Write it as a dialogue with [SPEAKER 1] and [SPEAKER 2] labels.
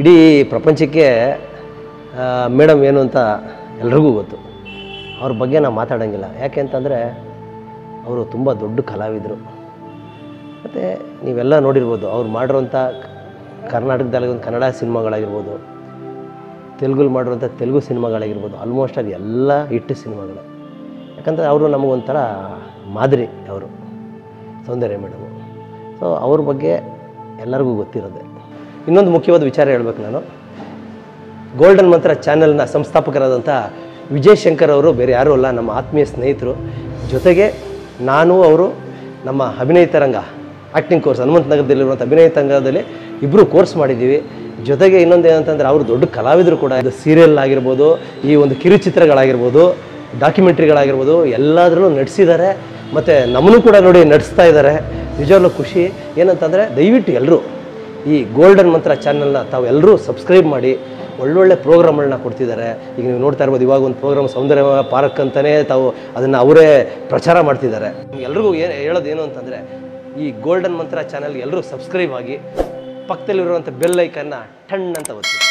[SPEAKER 1] ಇಡೀ ಪ್ರಪಂಚಕ್ಕೆ ಮೇಡಮ್ ಏನು ಅಂತ ಎಲ್ರಿಗೂ ಗೊತ್ತು ಅವ್ರ ಬಗ್ಗೆ ನಾವು ಮಾತಾಡೋಂಗಿಲ್ಲ ಯಾಕೆ ಅಂತಂದರೆ ಅವರು ತುಂಬ ದೊಡ್ಡ ಕಲಾವಿದರು ಮತ್ತು ನೀವೆಲ್ಲ ನೋಡಿರ್ಬೋದು ಅವ್ರು ಮಾಡಿರೋಂಥ ಕರ್ನಾಟಕದಲ್ಲಿ ಒಂದು ಕನ್ನಡ ಸಿನಿಮಾಗಳಾಗಿರ್ಬೋದು ತೆಲುಗಲ್ಲಿ ಮಾಡಿರೋಂಥ ತೆಲುಗು ಸಿನಿಮಾಗಳಾಗಿರ್ಬೋದು ಆಲ್ಮೋಸ್ಟ್ ಅದು ಎಲ್ಲ ಹಿಟ್ಟು ಸಿನಿಮಾಗಳು ಯಾಕಂದರೆ ಅವರು ನಮಗೊಂಥರ ಮಾದರಿ ಅವರು ಸೌಂದರ್ಯ ಮೇಡಮು ಸೊ ಅವ್ರ ಬಗ್ಗೆ ಎಲ್ಲರಿಗೂ ಗೊತ್ತಿರೋದೆ ಇನ್ನೊಂದು ಮುಖ್ಯವಾದ ವಿಚಾರ ಹೇಳ್ಬೇಕು ನಾನು ಗೋಲ್ಡನ್ ಮಂತ್ರ ಚಾನೆಲ್ನ ಸಂಸ್ಥಾಪಕರಾದಂಥ ವಿಜಯ್ ಶಂಕರ್ ಅವರು ಬೇರೆ ಯಾರೂ ಅಲ್ಲ ನಮ್ಮ ಆತ್ಮೀಯ ಸ್ನೇಹಿತರು ಜೊತೆಗೆ ನಾನು ಅವರು ನಮ್ಮ ಅಭಿನಯ ತರಂಗ ಆ್ಯಕ್ಟಿಂಗ್ ಕೋರ್ಸ್ ಹನುಮಂತ ನಗರದಲ್ಲಿರುವಂಥ ಅಭಿನಯ ತರಂಗದಲ್ಲಿ ಇಬ್ಬರು ಕೋರ್ಸ್ ಮಾಡಿದ್ದೀವಿ ಜೊತೆಗೆ ಇನ್ನೊಂದು ಏನಂತಂದರೆ ಅವರು ದೊಡ್ಡ ಕಲಾವಿದರು ಕೂಡ ಇದು ಸೀರಿಯಲ್ ಆಗಿರ್ಬೋದು ಈ ಒಂದು ಕಿರುಚಿತ್ರಗಳಾಗಿರ್ಬೋದು ಡಾಕ್ಯುಮೆಂಟ್ರಿಗಳಾಗಿರ್ಬೋದು ಎಲ್ಲದರಲ್ಲೂ ನಡೆಸಿದ್ದಾರೆ ಮತ್ತು ನಮ್ಮನ್ನು ಕೂಡ ನೋಡಿ ನಡೆಸ್ತಾ ಇದ್ದಾರೆ ನಿಜವಾಗ್ಲೂ ಖುಷಿ ಏನಂತಂದರೆ ದಯವಿಟ್ಟು ಎಲ್ಲರೂ ಈ ಗೋಲ್ಡನ್ ಮಂತ್ರ ಚಾನಲ್ನ ತಾವು ಎಲ್ಲರೂ ಸಬ್ಸ್ಕ್ರೈಬ್ ಮಾಡಿ ಒಳ್ಳೊಳ್ಳೆ ಪ್ರೋಗ್ರಾಮ್ಗಳನ್ನ ಕೊಡ್ತಿದ್ದಾರೆ ಈಗ ನೀವು ನೋಡ್ತಾ ಇರ್ಬೋದು ಇವಾಗ ಒಂದು ಪ್ರೋಗ್ರಾಮ್ ಸೌಂದರ್ಯ ಪಾರ್ಕ್ ಅಂತಲೇ ತಾವು ಅದನ್ನು ಅವರೇ ಪ್ರಚಾರ ಮಾಡ್ತಿದ್ದಾರೆ ಎಲ್ರಿಗೂ ಏನು ಹೇಳೋದು ಏನು ಅಂತಂದರೆ ಈ ಗೋಲ್ಡನ್ ಮಂತ್ರ ಚಾನಲ್ಗೆ ಎಲ್ಲರೂ ಸಬ್ಸ್ಕ್ರೈಬ್ ಆಗಿ ಪಕ್ಕದಲ್ಲಿರುವಂಥ ಬೆಲ್ ಐಕನ್ನ ಟಣ್ ಅಂತ ಒತ್ತಿ